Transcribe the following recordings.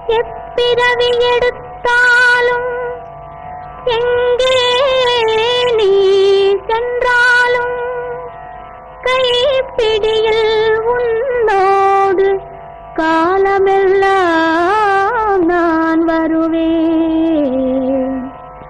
எப்பிறவி எடுத்தாலும் எங்கே நீ சென்றாலும் கைப்பிடியில் உன்னோடு காலமெல்லாம் நான் வருவேன்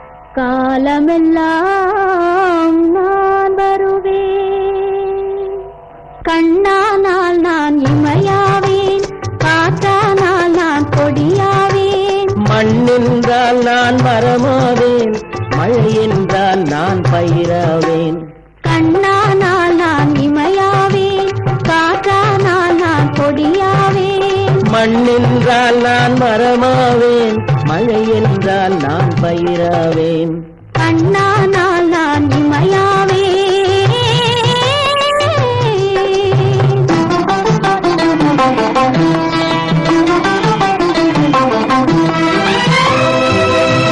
காலமெல்லாம் நான் வருவேன் கண்ணானால் நான் இமையாவேன் காற்றானால் நான் கொடியாவேன் மண்ணென்றால் நான் மரமாவேன் மழை என்றால் நான் பயிராவேன் கண்ணானால் நான் இமையாவேன் காற்றானால் நான் கொடியாவேன் மண்ணென்றால் நான் மரமாவேன் மழை என்றால் நான் பயிராவேன் கண்ணானால் நான் இமையாவேன்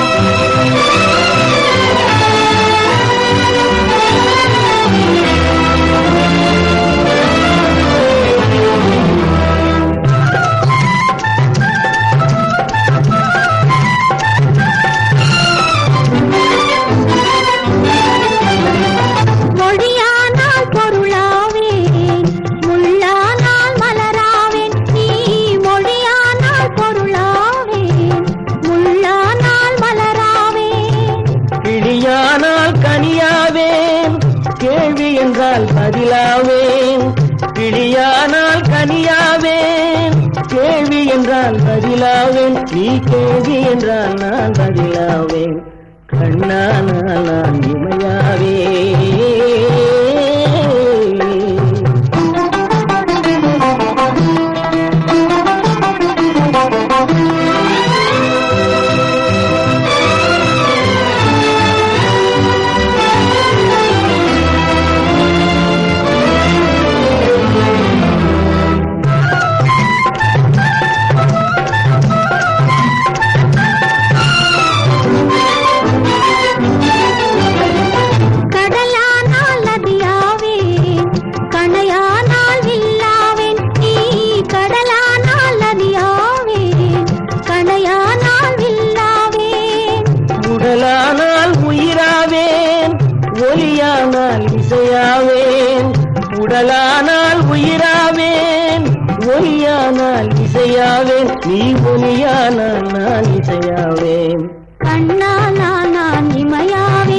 மொழியானால் பொருளாவேன் முள்ளானால் மலராவேன் நீ மொழியானால் பொருளாவேன் முள்ளானால் மலராவேன் கிளியானால் கனியாவேன் கேள்வி என்றால் பதிலாவேன் கிளியானால் கனியாவேன் கேள்வி என்றால் பதிலாவேன் நீ கேள்வி என்றால் நான் பதிலாவேன் கண்ணானால் நான் இமையாவே கடலானால் நதியாவேன் கணையானால் வில்லாவேன் நீ கடலானால் நதியாவேன் கணையானால் வில்லாவேன் உடலானால் உயிராவேன் ஒலியானால் இசையாவேன் உடலானால் உயிராவேன் ஒலியானால் இசையாவேன் நீ ஒலியானால் நான் இசையாவேன் கண்ணானால் நான் இமையாவே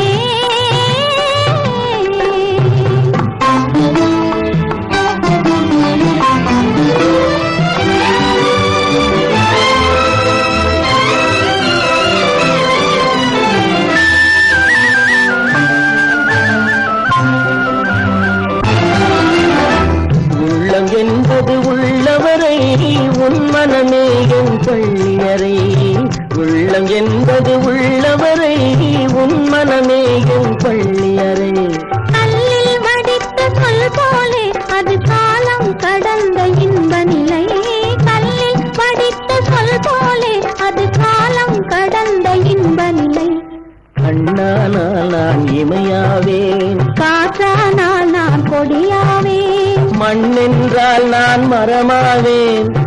உள்ளம் என்பது உள்ளவரை உன் மனமே என் பள்ளியறை உள்ளம் என்பது உள்ளவரை உன் மனமே என் பள்ளியறை கல்லில் வடித்த சொல் போலே அது காலம் கடந்த இன்ப நிலை கல்லில் வடித்த சொல் போலே அது காலம் கடந்த இன்ப நிலை கண்ணானால் நான் இமையாவேன் காற்றானால் நான் கொடியாவேன் மண்ணென்றால் நான் மரமாவேன்